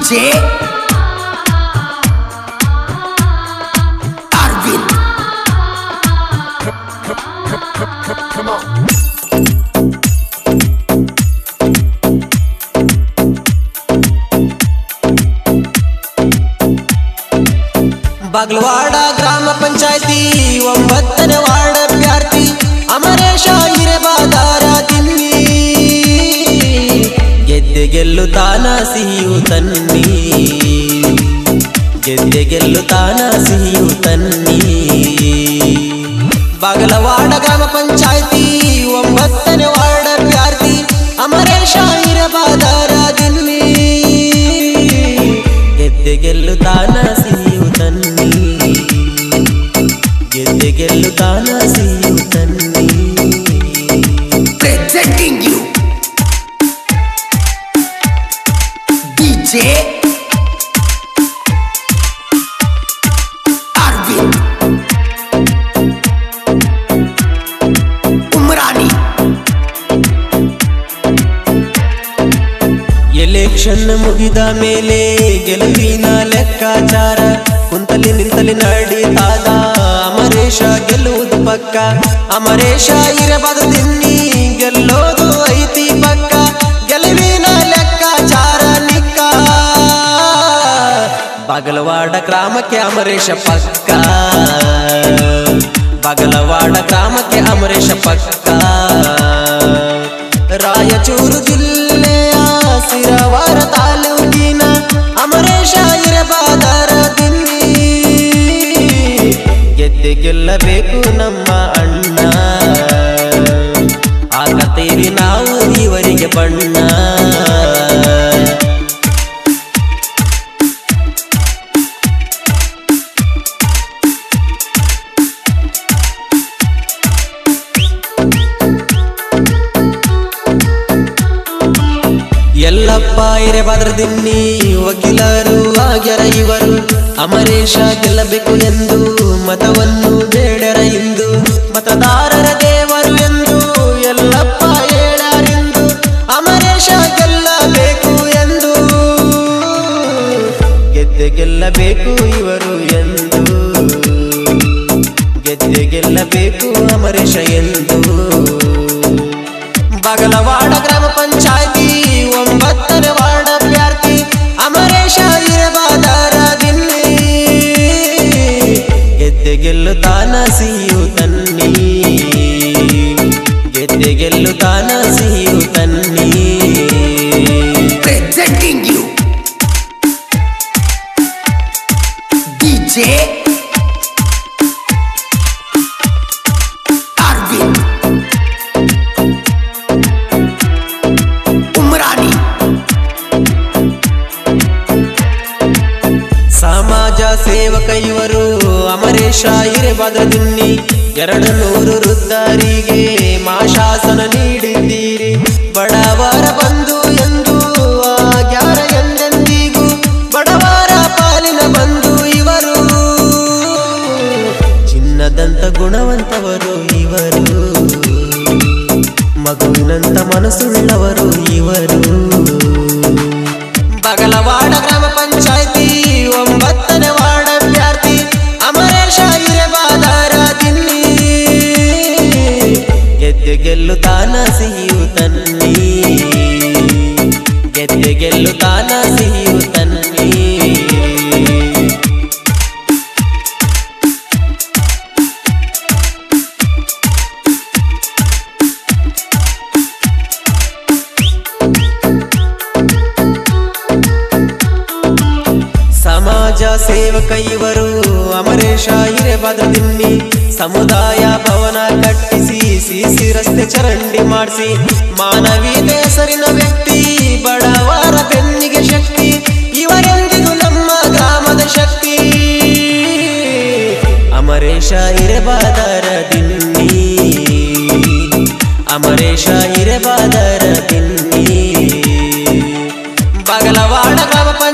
DJ Arvin Come on ಬಾಗ್ಲವಾಡ ಗ್ರಾಮ ಪಂಚಾಯತಿ ಒಂಬತ್ತನೇ ward ಅಭ್ಯರ್ಥಿ ಅಮರೇಶ ಹಿರೇಬಾದಾರ ದಿನ್ನಿ ಗೆದ್ದೆ ಗೆಲ್ಲುತ್ತಾನ ಸಿಹಿಯು ತನ್ನಿ ಗೆದ್ದೆ ಗೆಲ್ಲುತ್ತಾನ ಸಿಹಿಯು ತನ್ನಿ ಬಾಗಲವಾಡ ಗ್ರಾಮ ಪಂಚಾಯತಿ ಒಂಬತ್ತನೇ ವಾರ್ಡ್ ಅಭ್ಯರ್ಥಿ ಅಮರೇಶ ಹಿರೇಬಾದಾರ ದಿನ್ನಿ ಗೆದ್ದೆ ಗೆಲ್ಲುತ್ತಾನ ಸಿಹಿಯು ತನ್ನಿ ಗೆದ್ದೆ ಗೆಲ್ಲುತ್ತಾನ ಸಿಹಿಯು ತನ್ನಿ Presenting you DJ Arvin Umrani election ಮುಗಿದ ಮೇಲೆ ಗೆಲುವಿನ ಲೆಕ್ಕಾಚಾರ ಕುಂತಲಿ ನಿಂತಲಿ ನಡೀತಾದ ಅಮರೇಶ ಗೆಲ್ಲುವುದು ಪಕ್ಕ ಅಮರೇಶ ಇರಬಾದು ತಿನ್ನಿ ಗೆಲ್ಲೋದು ಐತಿ ಪಕ್ಕ ಗೆಲುವಿನ ಲೆಕ್ಕಾಚಾರ ನಿಕ್ಕ ಬಾಗಲವಾಡ ಗ್ರಾಮಕ್ಕೆ ಅಮರೇಶ ಪಕ್ಕ ಬಾಗಲವಾಡ ಗ್ರಾಮಕ್ಕೆ ಅಮರೇಶ ಪಕ್ಕ ರಾಯಚೂರು ಜಿಲ್ಲೆಯ ಸಿರವಾರ ತಾಲೂಕಿನ ಅಮರೇಶ ಇರಬಾದರ ದಿನ್ನಿ ಗೆದ್ದೆ ಗೆಲ್ಲಬೇಕು ನಮ್ಮ ಅಣ್ಣ ಆಗತೀರಿ ನಾವು ಇವರಿಗೆ ಬಣ್ಣ ಎಲ್ಲಪ್ಪ ಇರೆಬಾದ್ರ ದಿನ್ನಿ ವಕೀಲರು ಆಗ್ಯರ ಇವರು ಅಮರೇಶ ಗೆಲ್ಲಬೇಕು ಎಂದು ಮತವನ್ನು ಬೇಡರ ಇಂದು ಮತದಾರರ ದೇವರು ಎಂದು ಎಲ್ಲಪ್ಪ ಹೇಳಾರೆಂದು ಅಮರೇಶ ಗೆಲ್ಲಬೇಕು ಎಂದು ಗೆದ್ದೆ ಗೆಲ್ಲಬೇಕು ಇವರು ಎಂದು ಗೆದ್ದೆ ಗೆಲ್ಲಬೇಕು ಅಮರೇಶ ಎಂದು ಬಾಗಲವಾಡ ಗ್ರಾಮ ಪಂಚಾಯತಿ ಒಂಬತ್ತನೇ ವಾರ್ಡ್ ಅಭ್ಯರ್ಥಿ ಅಮರೇಶ ಇರಬಾದಾರ ದಿನ್ನಿ ಗೆದ್ದೆ ಗೆಲ್ಲುತ್ತಾನ ಸಿಹಿಯು ತನ್ನಿ ಗೆದ್ದೆ ಗೆಲ್ಲುತ್ತಾನ ಸಿಹಿಯು ತನ್ನಿ Presenting you DJ Arvin Umrani ಸಮಾಜ ಸೇವಕ ಇವರು ಅಮರೇಶ ಹಿರೇಬಾದ್ರದಿನ್ನಿ ಎರಡು ನೂರು ವೃದ್ಧರಿಗೆ ಮಾಶಾಸನ ನೀಡಿದ್ದೀರಿ ಬಡವರ ಬಂಧು ಎಂದು ಆಗ್ಯಾರ ಎಂದೆಂದಿಗೂ ಬಡವರ ಪಾಲಿನ ಬಂಧು ಇವರು ಚಿನ್ನದಂತ ಗುಣವಂತವರು ಇವರು ಮಗುವಿನಂತ ಮನಸ್ಸುಳ್ಳವರು ಇವರು ಬಗಲವಾಡ ಗ್ರಾಮ ಪಂಚಾಯತಿ ಒಂಬತ್ತನೇ ವಾರ್ಡ್ ಅಭ್ಯರ್ಥಿ ಅಮರೇಶ ಹಿರೇಬಾದಾರ ದಿನ್ನಿ ಗೆದ್ದೆ ಗೆಲ್ಲುತ್ತಾನ ಸಿಹಿಯು ತನ್ನಿ ಗೆದ್ದೆ ಗೆಲ್ಲುತ್ತಾನ ಸಿಹಿಯು ತನ್ನಿ ಸಮಾಜ ಸೇವಕ ಇವರು ಅಮರೇಶ ಹಿರೇಭದ್ರದಿನ್ನಿ ಸಮುದಾಯ ಭವನ ಕಟ್ಟಿಸಿ ಸಿಸಿ ರಸ್ತೆ ಚರಂಡಿ ಮಾಡಿಸಿ ಮಾನವೀಯತೆ ಹೆಸರಿನ ವ್ಯಕ್ತಿ ಬಡವರ ಬೆನ್ನಿಗೆ ಶಕ್ತಿ ಇವರೆಂದಿಗೂ ನಮ್ಮ ಗ್ರಾಮದ ಶಕ್ತಿ ಅಮರೇಶ ಹಿರೇಬಾದರ ದಿನ್ನಿ ಅಮರೇಶ ಹಿರೇಬಾದರ ದಿನ್ನಿ ಬಾಗಲವಾಡ ಗ್ರಾಮ